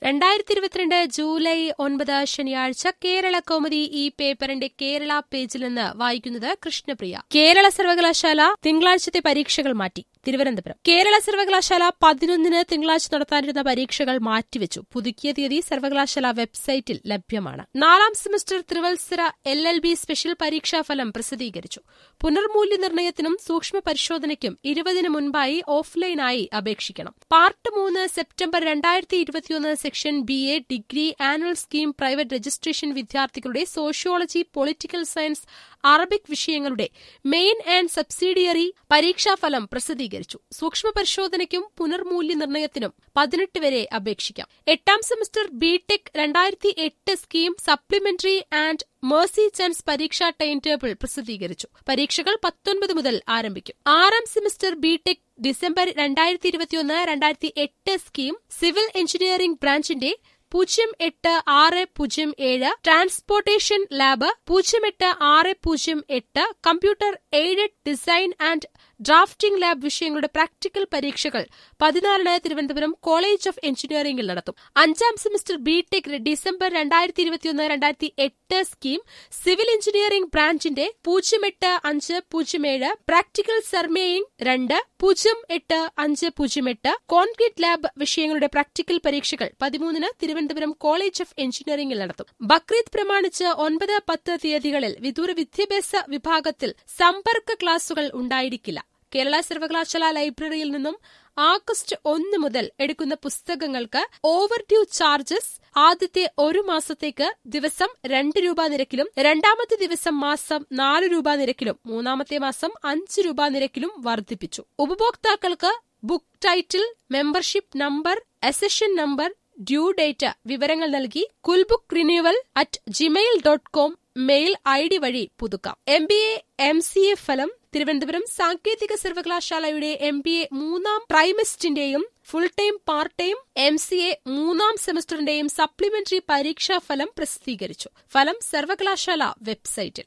രണ്ടായിരത്തി ഇരുപത്തിരണ്ട് ജൂലൈ ഒൻപത് ശനിയാഴ്ച കേരള കൗമുദി ഈ പേപ്പറിന്റെ കേരള പേജിൽ നിന്ന് വായിക്കുന്നത് കൃഷ്ണപ്രിയ കേരള സർവകലാശാല തിങ്കളാഴ്ചത്തെ പരീക്ഷകൾ മാറ്റി തിരുവനന്തപുരം കേരള സർവകലാശാല പതിനൊന്നിന് തിങ്കളാഴ്ച നടത്താനിരുന്ന പരീക്ഷകൾ മാറ്റിവെച്ചു പുതുക്കിയ തീയതി സർവകലാശാല വെബ്സൈറ്റിൽ ലഭ്യമാണ് നാലാം സെമസ്റ്റർ ത്രിവത്സര എൽ എൽ ബി സ്പെഷ്യൽ പരീക്ഷാഫലം പ്രസിദ്ധീകരിച്ചു പുനർമൂല്യനിർണ്ണയത്തിനും സൂക്ഷ്മ പരിശോധനയ്ക്കും ഇരുപതിന് മുൻപായി ഓഫ്ലൈനായി അപേക്ഷിക്കണം പാർട്ട് മൂന്ന് സെപ്റ്റംബർ രണ്ടായിരത്തി ഇരുപത്തിയൊന്ന് section B A degree annual scheme private registration വിദ്യാർത്ഥികളുടെ സോഷ്യോളജി പൊളിറ്റിക്കൽ സയൻസ് അറബിക് വിഷയങ്ങളുടെ മെയിൻ ആൻഡ് സബ്സിഡിയറി പരീക്ഷാഫലം പ്രസിദ്ധീകരിച്ചു സൂക്ഷ്മ പരിശോധനയ്ക്കും പുനർമൂല്യനിർണ്ണയത്തിനും പതിനെട്ട് വരെ അപേക്ഷിക്കാം എട്ടാം സെമസ്റ്റർ ബിടെക് രണ്ടായിരത്തി എട്ട് scheme supplementary and mercy chance പരീക്ഷാ ടൈം ടേബിൾ പ്രസിദ്ധീകരിച്ചു പരീക്ഷകൾ പത്തൊൻപത് മുതൽ ആരംഭിക്കും ആറാം സെമസ്റ്റർ ബിടെക് ഡിസംബർ രണ്ടായിരത്തി ഇരുപത്തിയൊന്ന് രണ്ടായിരത്തി എട്ട് സ്കീം സിവിൽ എഞ്ചിനീയറിംഗ് ബ്രാഞ്ചിന്റെ പൂജ്യം എട്ട് ആറ് പൂജ്യം ഏഴ് ട്രാൻസ്പോർട്ടേഷൻ ലാബ് പൂജ്യം എട്ട് ആറ് പൂജ്യം എട്ട് computer aided design and drafting lab വിഷയങ്ങളുടെ പ്രാക്ടിക്കൽ പരീക്ഷകൾ പതിനാലിന് തിരുവനന്തപുരം കോളേജ് ഓഫ് എഞ്ചിനീയറിംഗിൽ നടത്തും അഞ്ചാം സെമസ്റ്റർ ബിടെക് ഡിസംബർ രണ്ടായിരത്തി ഇരുപത്തിയൊന്ന് രണ്ടായിരത്തി എട്ട് സ്കീം സിവിൽ എഞ്ചിനീയറിംഗ് ബ്രാഞ്ചിന്റെ പൂജ്യം എട്ട് അഞ്ച് പൂജ്യം ഏഴ് പ്രാക്ടിക്കൽ സർമേയിംഗ് രണ്ട് പൂജ്യം എട്ട് അഞ്ച് പൂജ്യം എട്ട് കോൺക്രീറ്റ് ലാബ് വിഷയങ്ങളുടെ പ്രാക്ടിക്കൽ പരീക്ഷകൾ പതിമൂന്നിന് തിരുവനന്തപുരം കോളേജ് ഓഫ് എഞ്ചിനീയറിംഗിൽ നടത്തും ബക്രീദ് പ്രമാണിച്ച് ഒൻപത് പത്ത് തീയതികളിൽ വിദൂര വിദ്യാഭ്യാസ വിഭാഗത്തിൽ സമ്പർക്ക ക്ലാസുകൾ ഉണ്ടായിരിക്കില്ല കേരള സർവകലാശാല ലൈബ്രറിയിൽ നിന്നും ആഗസ്റ്റ് ഒന്ന് മുതൽ എടുക്കുന്ന പുസ്തകങ്ങൾക്ക് ഓവർ ഡ്യൂ ചാർജസ് ആദ്യത്തെ ഒരു മാസത്തേക്ക് ദിവസം രണ്ട് രൂപ നിരക്കിലും രണ്ടാമത്തെ ദിവസം മാസം നാല് രൂപ നിരക്കിലും മൂന്നാമത്തെ മാസം അഞ്ച് രൂപ നിരക്കിലും വർദ്ധിപ്പിച്ചു ഉപഭോക്താക്കൾക്ക് book title membership number accession number due date വിവരങ്ങൾ നൽകി കുൽബുക്ക് renewal at Gmail dot com mail I D വഴി പുതുക്കാം M B A M C A ഫലം തിരുവനന്തപുരം സാങ്കേതിക സർവകലാശാലയുടെ എം ബി എ മൂന്നാം ട്രൈമിസ്റ്റിന്റെയും full time part time M C A മൂന്നാം സെമസ്റ്ററിന്റെയും സപ്ലിമെന്ററി പരീക്ഷാ ഫലം പ്രസിദ്ധീകരിച്ചു ഫലം സർവകലാശാല വെബ്സൈറ്റിൽ